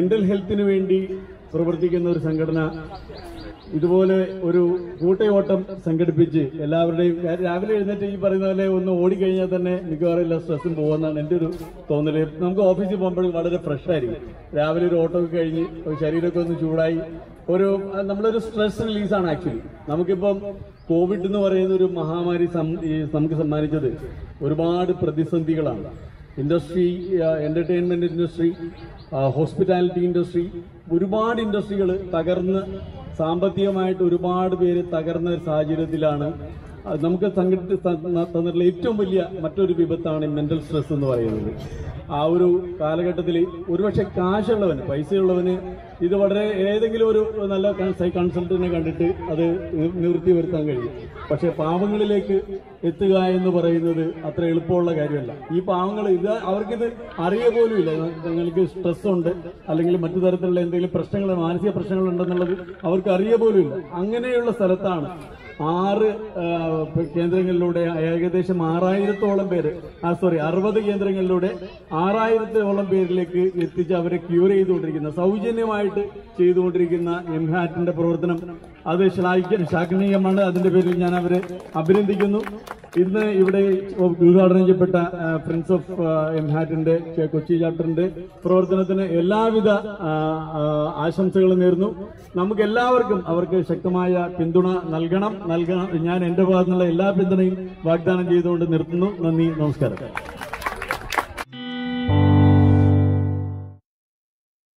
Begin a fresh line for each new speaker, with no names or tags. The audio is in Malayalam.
മെന്റൽ ഹെൽത്തിന് വേണ്ടി പ്രവർത്തിക്കുന്ന ഒരു സംഘടന ഇതുപോലെ ഒരു കൂട്ടയോട്ടം സംഘടിപ്പിച്ച് എല്ലാവരുടെയും കാര്യം രാവിലെ എഴുന്നേറ്റ് ഈ പറയുന്ന പോലെ ഒന്ന് ഓടിക്കഴിഞ്ഞാൽ തന്നെ മിക്കവാറും എല്ലാ സ്ട്രെസ്സും പോകുമെന്നാണ് എൻ്റെ ഒരു തോന്നല് നമുക്ക് ഓഫീസിൽ പോകുമ്പോഴും വളരെ ഫ്രഷ് ആയിരിക്കും രാവിലെ ഒരു ഓട്ടം ഒക്കെ കഴിഞ്ഞ് ഒരു ശരീരമൊക്കെ ഒന്ന് ചൂടായി ഒരു അത് നമ്മളൊരു സ്ട്രെസ് റിലീസാണ് ആക്ച്വലി നമുക്കിപ്പം കോവിഡ് എന്ന് പറയുന്ന ഒരു മഹാമാരി സം- ഈ നമുക്ക് സമ്മാനിച്ചത് ഒരുപാട് പ്രതിസന്ധികളാണ് industry entertainment industry hospitality industry ഒരുപാട് ഇൻഡസ്ട്രികൾ തകർന്ന് സാമ്പത്തികമായിട്ട് ഒരുപാട് പേര് തകർന്ന ഒരു സാഹചര്യത്തിലാണ് അത് നമുക്ക് സംഘടിച്ച് തന്ന- തന്നിട്ടുള്ള ഏറ്റവും വലിയ മറ്റൊരു വിപത്താണ് മെന്റൽ സ്ട്രെസ് എന്ന് പറയുന്നത് ആ ഒരു കാലഘട്ടത്തിൽ ഒരുപക്ഷെ കാശുള്ളവന് പൈസയുള്ളവന് ഇത് വളരെ ഏതെങ്കിലും ഒരു നല്ല സൈ കൺസൾട്ടന്റിനെ കണ്ടിട്ട് അത് നി- നിവൃത്തി വരുത്താൻ കഴിയും പക്ഷെ പാവങ്ങളിലേക്ക് എത്തുക എന്ന് പറയുന്നത് അത്ര എളുപ്പമുള്ള കാര്യമല്ല ഈ പാവങ്ങൾ ഇത് അവർക്കിത് അറിയ പോലും ഇല്ല നിങ്ങൾക്ക് സ്ട്രെസ് ഉണ്ട് അല്ലെങ്കിൽ മറ്റു തരത്തിലുള്ള എന്തെങ്കിലും പ്രശ്നങ്ങൾ മാനസിക പ്രശ്നങ്ങൾ ഉണ്ടെന്നുള്ളത് അവർക്ക് അറിയ പോലും ഇല്ല അങ്ങനെയുള്ള സ്ഥലത്താണ് ആറ് ആ, കേന്ദ്രങ്ങളിലൂടെ ഏകദേശം ആറായിരത്തോളം പേര് ആ സോറി അറുപത് കേന്ദ്രങ്ങളിലൂടെ ആറായിരത്തോളം പേരിലേക്ക് എത്തിച്ച് അവരെ ക്യൂർ ചെയ്തുകൊണ്ടിരിക്കുന്ന സൗജന്യമായിട്ട് ചെയ്തുകൊണ്ടിരിക്കുന്ന എംഹാറ്റിന്റെ പ്രവർത്തനം അത് ശ്ലാഘ ശ്ലാഘനീയമാണ് അതിന്റെ പേരിൽ ഞാൻ അവരെ അഭിനന്ദിക്കുന്നു ഇന്ന് ഇവിടെ ഉദ്ഘാടനം ചെയ്യപ്പെട്ട ഫ്രണ്ട്സ് ഓഫ് എംഹാറ്റിന്റെ കൊച്ചി ചാപ്റ്ററിന്റെ പ്രവർത്തനത്തിന് എല്ലാവിധ ആ, ആ, ആശംസകളും നേർന്നു നമുക്ക് എല്ലാവർക്കും അവർക്ക് ശക്തമായ പിന്തുണ നൽകണം നൽകണം ഞാൻ എന്റെ ഭാഗത്തുനിന്നുള്ള എല്ലാ പിന്തുണയും വാഗ്ദാനം ചെയ്തുകൊണ്ട് നിർത്തുന്നു നന്ദി നമസ്കാരം